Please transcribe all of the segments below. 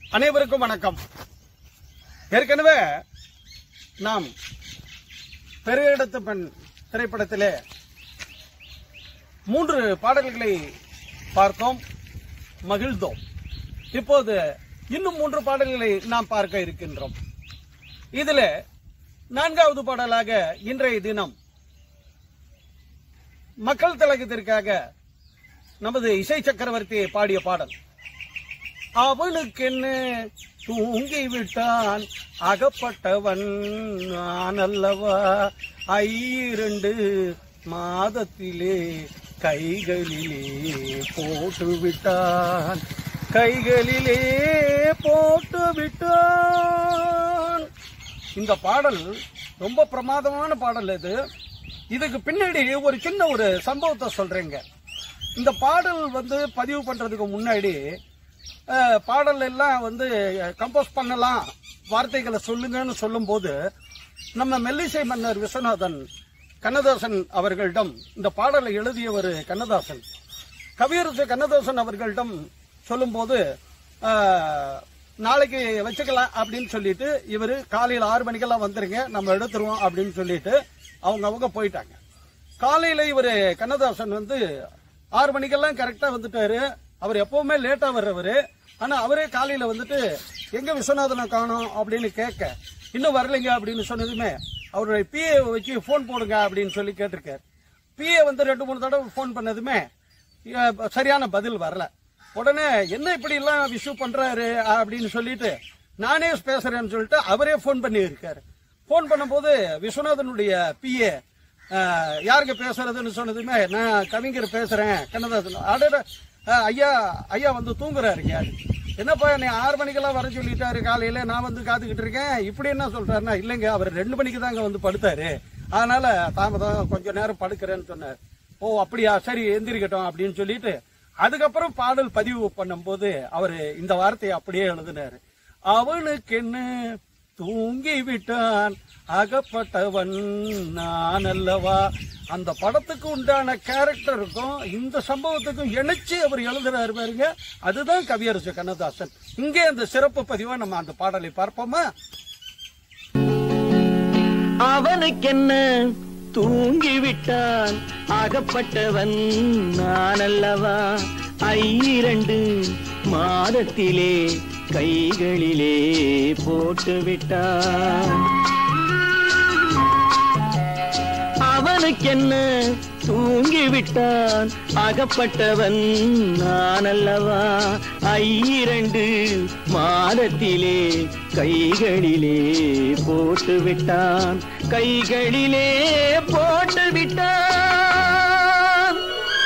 அனைவருக்கும் வணக்கம் ஏற்கனவே நாம் பெரிய இடத்து பெண் திரைப்படத்திலே மூன்று பாடல்களை பார்த்தோம் மகிழ்ந்தோம் இப்போது இன்னும் மூன்று பாடல்களை நாம் பார்க்க இருக்கின்றோம் இதில் நான்காவது பாடலாக இன்றைய தினம் மக்கள் திலகத்திற்காக நமது இசை சக்கரவர்த்தி பாடிய பாடல் அவனுக்கு என்ன தூங்கி விட்டான் அகப்பட்டவன் நான் அல்லவா ஐரண்டு மாதத்திலே கைகளிலே போட்டு விட்டான் கைகளிலே போட்டு விட்டான் இந்த பாடல் ரொம்ப பிரமாதமான பாடல் இது இதுக்கு பின்னாடி ஒரு சின்ன ஒரு சம்பவத்தை சொல்றேங்க இந்த பாடல் வந்து பதிவு பண்றதுக்கு முன்னாடி அஹ், பாடல் எல்லாம் வந்து கம்போஸ் பண்ணலாம் வார்த்தைகளை சொல்லுங்கன்னு சொல்லும்போது நம்ம மெல்லிசை மன்னர் விஸ்வநாதன் கண்ணதாசன் அவர்களிடம் இந்த பாடலை எழுதியவர் கண்ணதாசன் கவியரசு கண்ணதாசன் அவர்களிடம் சொல்லும்போது ஆஹ், நாளைக்கு வச்சுக்கலாம் அப்படின்னு சொல்லிட்டு இவர் காலையில் ஆறு மணிக்கெல்லாம் வந்துருங்க நம்ம எடுத்துருவோம் அப்படின்னு சொல்லிட்டு அவங்க அவங்க போயிட்டாங்க காலையில இவர் கண்ணதாசன் வந்து ஆறு மணிக்கெல்லாம் கரெக்டா வந்துட்டாரு அவர் எப்பவுமே லேட்டா வர்றவரு ஆனா அவரே காலையில வந்துட்டு எங்க விஸ்வநாதனை காணோம் அப்படின்னு கேட்க இன்னும் வரலைங்க அப்படின்னு சொன்னதுமே அவருடைய பிஏ வச்சு போன் போடுங்க அப்படின்னு சொல்லி கேட்டிருக்காரு பிஏ வந்து ரெண்டு மூணு தடவை ஃபோன் பண்ணதுமே அஹ், சரியான பதில் வரல உடனே என்ன இப்படி எல்லாம் விஷு பண்றாரு அப்படின்னு சொல்லிட்டு நானே பேசுறேன்னு சொல்லிட்டு அவரே ஃபோன் பண்ணி இருக்காரு ஃபோன் பண்ணும்போது விஸ்வநாதனுடைய பிஏ யாருக்கு பேசுறதுன்னு சொன்னதுமே நான் கவிஞர் பேசுறேன் கண்ணதாசன் அடட அஹ், ஐயா ஐயா வந்து தூங்குறாருங்க என்னப்பா நீ ஆறு மணிக்கெல்லாம் வர சொல்லிட்டாரு காலையில நான் வந்து காத்துக்கிட்டு இருக்கேன் இப்படி என்ன சொல்றாருன்னா இல்லைங்க அவர் ரெண்டு மணிக்கு தாங்க வந்து படுத்தாரு அதனால தாமதம் கொஞ்ச நேரம் படுக்கிறேன்னு சொன்னார் ஓ அப்படியா சரி எந்திரிக்கட்டும் அப்படின்னு சொல்லிட்டு அதுக்கப்புறம் பாடல் பதிவு பண்ணும்போது அவர் இந்த வார்த்தையை அப்படியே எழுதினாரு அவனுக்கு என்ன தூங்கி விட்டான் அகப்பட்டவன் நான் அல்லவா அந்த படத்துக்கு உண்டான கேரக்டருக்கும் இந்த சம்பவத்துக்கும் இணைச்சு அவர் எழுதுறாரு பாருங்க அதுதான் கவியரசு கண்ணதாசன் இங்கே அந்த சிறப்பு பதிவா நம்ம அந்த பாடலை பார்ப்போமா அவனுக்கென்ன தூங்கி விட்டான் அகப்பட்டவன் நான் அல்லவா ஐரண்டு மாதத்திலே கைகளிலே போட்டு விட்டான் அவனுக்கென்ன தூங்கி விட்டான் அகப்பட்டவன் நான் அல்லவா ஐரண்டு மாதத்திலே கைகளிலே போட்டு விட்டான் கைகளிலே போட்டு விட்டான்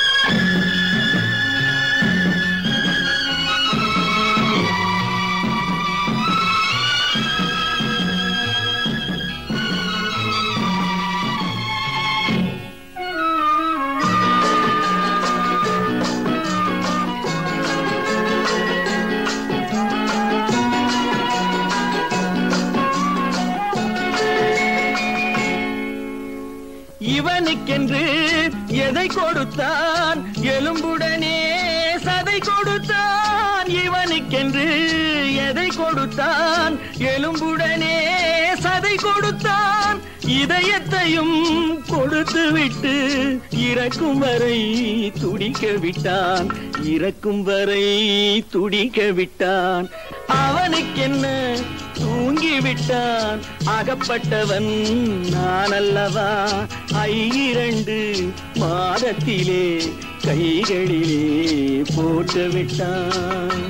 இவனுக்கென்று எதை கொடுத்தான் எலும்புடனே சதை கொடுத்தான் இவனுக்கென்று எதை கொடுத்தான் எலும்புடனே சதை கொடுத்தான் இதயத்தையும் கொடுத்து விட்டு இறக்கும் வரை துடிக்க விட்டான் இறக்கும் வரை துடிக்க விட்டான் அவனுக்கென்ன தூங்கி விட்டான் அகப்பட்டவன் நான் அல்லவா ஐரண்டு மாதத்திலே கைகளிலே போட்டு விட்டான்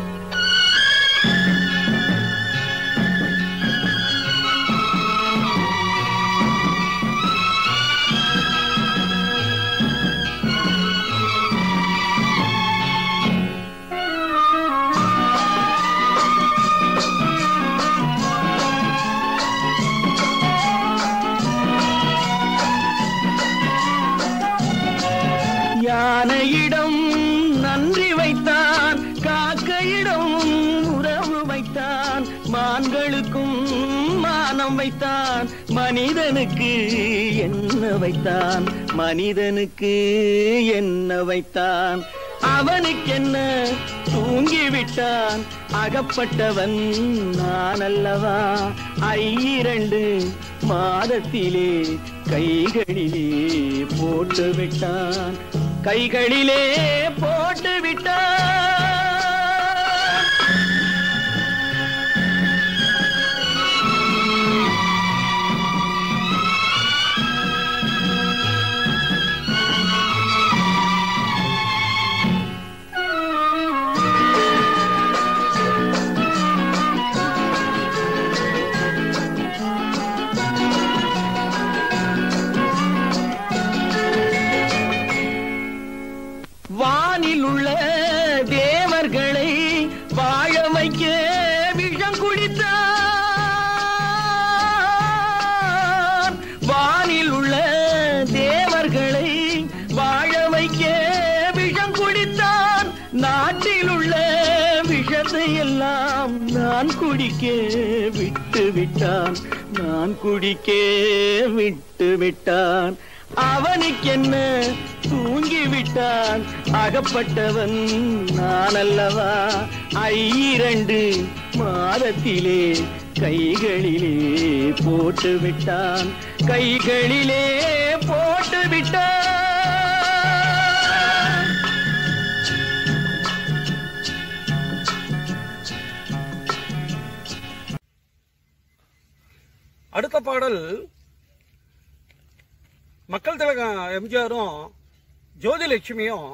யானையிடம் நன்றி வைத்தான் காக்கையிடம் உறவு வைத்தான் மான்களுக்கும் மானம் வைத்தான் மனிதனுக்கு என்ன வைத்தான் மனிதனுக்கு என்ன வைத்தான் அவனுக்கென்ன தூங்கிவிட்டான் அகப்பட்டவன் நான் அல்லவா ஐரண்டு மாதத்திலே கைகளிலே போட்டு விட்டான் கைகளிலே போட்டு விட்டான் வானில் உள்ள தேவர்களை வாழ வைக்க விஷம் குடித்தான் வானில் உள்ள தேவர்களை வாழ வைக்க விஷம் குடித்தான் நாட்டில் உள்ள விஷத்தை எல்லாம் நான் குடிக்க விட்டு விட்டான் நான் குடிக்க விட்டு விட்டான் அவனுக்கென்ன தூங்கி விட்டான் அகப்பட்டவன் நான் அல்லவா ஐரண்டு மாதத்திலே கைகளிலே போட்டு விட்டான் கைகளிலே போட்டு விட்டான் அடுத்த பாடல் மக்கள் திலகம் எம்ஜிஆரும் ஜோதிலட்சுமியும்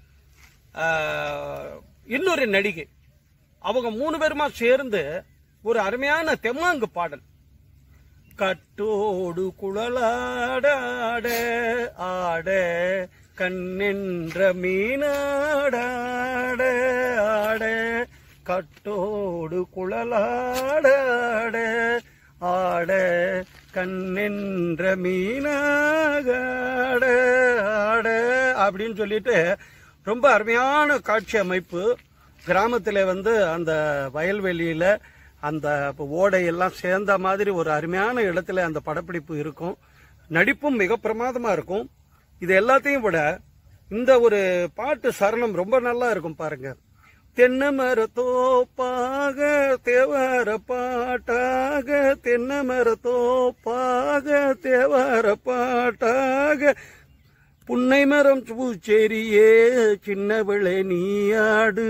ஆஹ், இன்னொரு நடிகை அவங்க மூணு பேருமா சேர்ந்து ஒரு அருமையான தெம்மாங்கு பாடல் கட்டோடு குழலாடாட ஆட கண்ணென்ற மீனாடாட ஆட கட்டோடு குழலாடாட ஆட கண்ணென்ற மீனாகாட ஆட அப்படின்னு சொல்லிட்டு ரொம்ப அருமையான காட்சி அமைப்பு கிராமத்தில் வந்து அந்த வயல்வெளியில அந்த ஓடையெல்லாம் சேர்ந்த மாதிரி ஒரு அருமையான இடத்துல அந்த படப்பிடிப்பு இருக்கும் நடிப்பும் மிக பிரமாதமா இருக்கும் இது எல்லாத்தையும் விட இந்த ஒரு பாட்டு சரணம் ரொம்ப நல்லா இருக்கும் பாருங்க தென்னை மரத்தோப்பாக தேவார பாட்டாக தென்னை மரத்தோப்பாக தேவார பாட்டாக புன்னை மரம் பூச்சேரியே சின்னவளே நீயாடு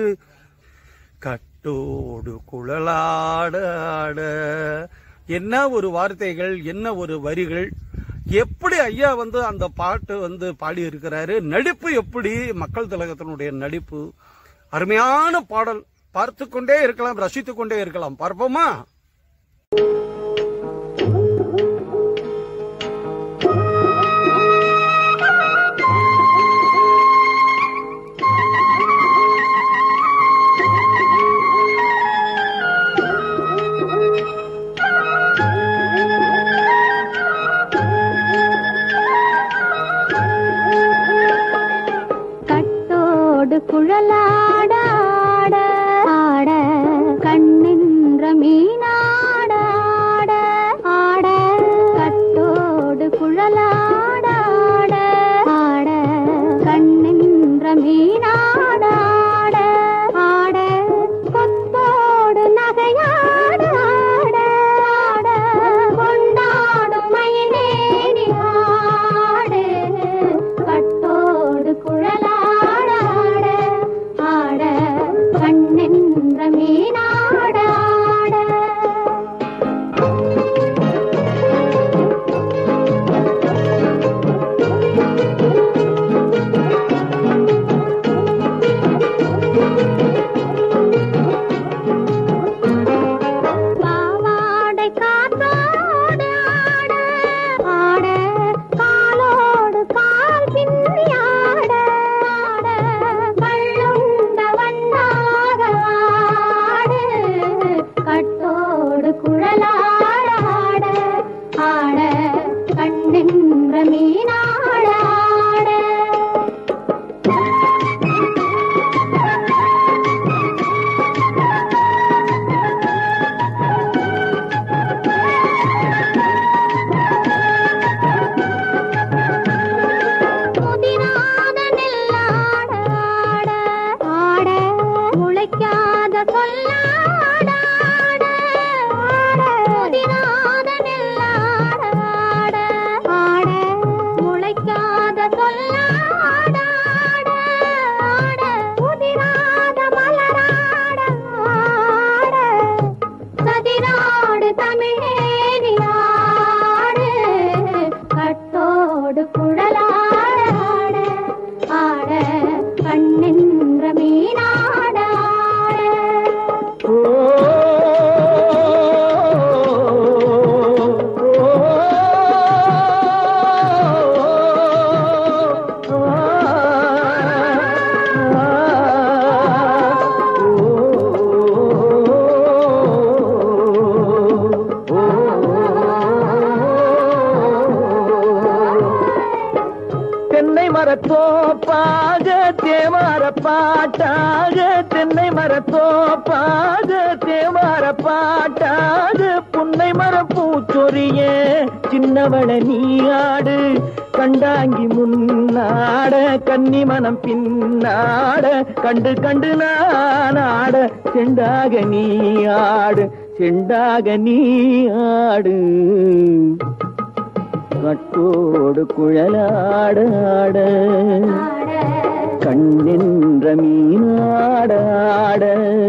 கட்டோடு குழலாடாட என்ன ஒரு வார்த்தைகள் என்ன ஒரு வரிகள் எப்படி ஐயா வந்து அந்த பாட்டு வந்து பாடி இருக்கிறாரு நடிப்பு எப்படி மக்கள் திலகத்தினுடைய நடிப்பு அருமையான பாடல் பார்த்து கொண்டே இருக்கலாம் ரசித்துக் கொண்டே இருக்கலாம் பார்ப்போமா கட்டோடு குழலாடாட ஆட கண்ணின்ற மீனாடாட பாட்டாக தென்னை மரத்தோப்பாக தேவார பாட்டாக புன்னை மர பூச்சொரிய சின்னவள நீயாடு கண்டாங்கி முன்னாட கன்னி மனம் பின்னாட கண்டு கண்டு நான் ஆட செண்டாக நீ ஆடு செண்டாக நீ ஆடு கட்டோடு குழலாட ஆட கண்ணின்ற மீனாட ஆட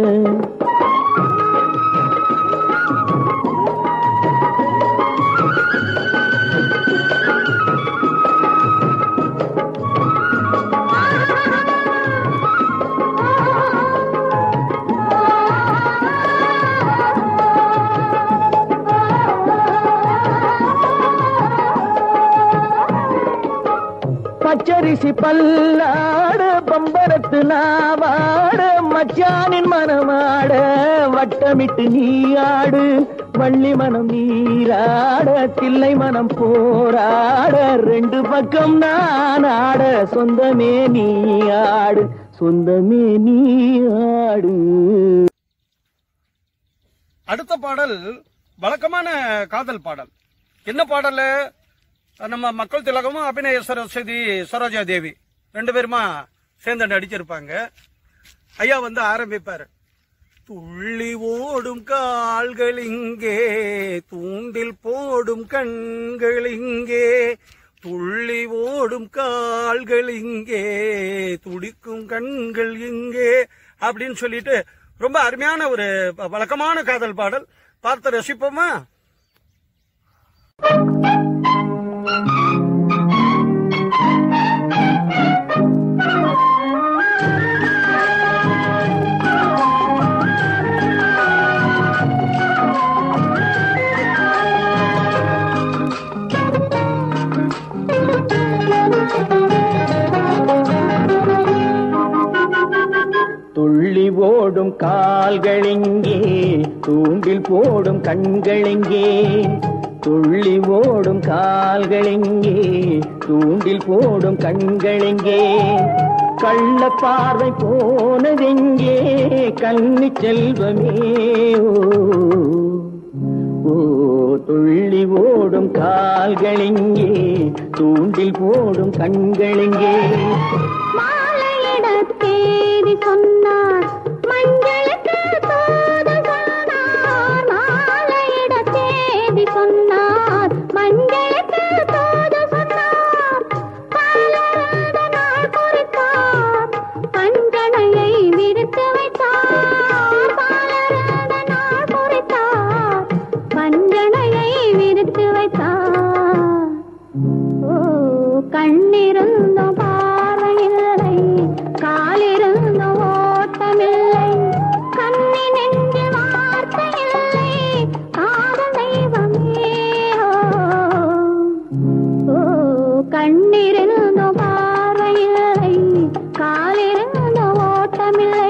பச்சரிசி பல்லாட பம்பரத்து நாவாட மச்சானின் மனமாட வட்டமிட்டு நீயாடு வள்ளி மனம் நீராட தில்லை மனம் போராட ரெண்டு பக்கம் நான் ஆட சொந்தமே நீயாடு சொந்தமே நீயாடு அடுத்த பாடல் வழக்கமான காதல் பாடல் என்ன பாடல் நம்ம மக்கள் திலகமும் அபிநய சரஸ்வதி சரோஜா தேவி ரெண்டு பேருமா சேர்ந்து நடிச்சிருப்பாங்க ஐயா வந்து ஆரம்பிப்பார் துள்ளி ஓடும் கால்கள் இங்கே தூண்டில் போடும் கண்கள் இங்கே துள்ளி ஓடும் கால்கள் இங்கே துடிக்கும் கண்கள் இங்கே அப்படின்னு சொல்லிட்டு ரொம்ப அருமையான ஒரு வழக்கமான காதல் பாடல் பார்த்து ரசிப்போமா துள்ளி ஓடும் கால்களிங்கே தூண்டில் போடும் கண்களிங்கே துள்ளி ஓடும் கால்களிங்கே தூண்டில் போடும் கண்களிங்கே கள்ள பார்வை போனதெங்கே கன்னி செல்வமே ஓ ஓ துள்ளி ஓடும் கால்களிங்கே தூண்டில் போடும் கண்களிங்கே மாலையிட தேதி சொன்னார் மஞ்சளுக்கு தூது சொன்னார் மாலையிட தேதி சொன்னார் மஞ்சளுக்கு தூது சொன்னார் பாலராத நாள் குறித்தார் பஞ்சனையை விரித்து வைத்தார் பாலராத நாள் குறித்தார் பஞ்சனையை விரித்து வைத்தார் ஓ கண்ணிருந்தும் பார்வையில்லை காலிருந்தும் ஓட்டமில்லை கண்ணி நெஞ்சில் வார்த்தையில்லை காதல் தெய்வமே ஓ கண்ணிருந்தும் பார்வையில்லை காலிருந்தும் ஓட்டமில்லை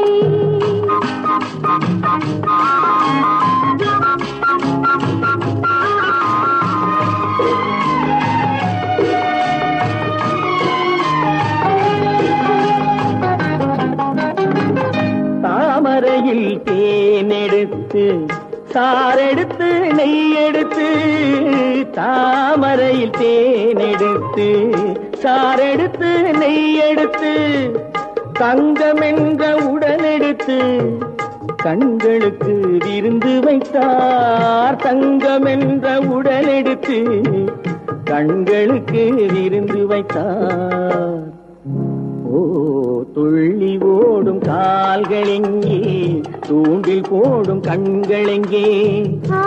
தாமரையில் தேனெடுத்து சாரெடுத்து நெய்யெடுத்து தாமரையில் தேனெடுத்து சாரெடுத்து நெய்யெடுத்து தங்கமென்ற உடலெடுத்து கண்களுக்கு விருந்து வைத்தார் தங்கமென்ற உடலெடுத்து கண்களுக்கு விருந்து வைத்தார் ஓ துள்ளி ஓடும் கால்களெங்கே தூண்டில் போடும் கண்களெங்கே ஆ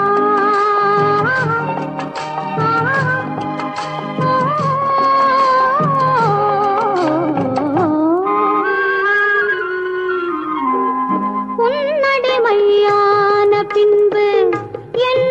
உன்னடிமையான பின்பு என்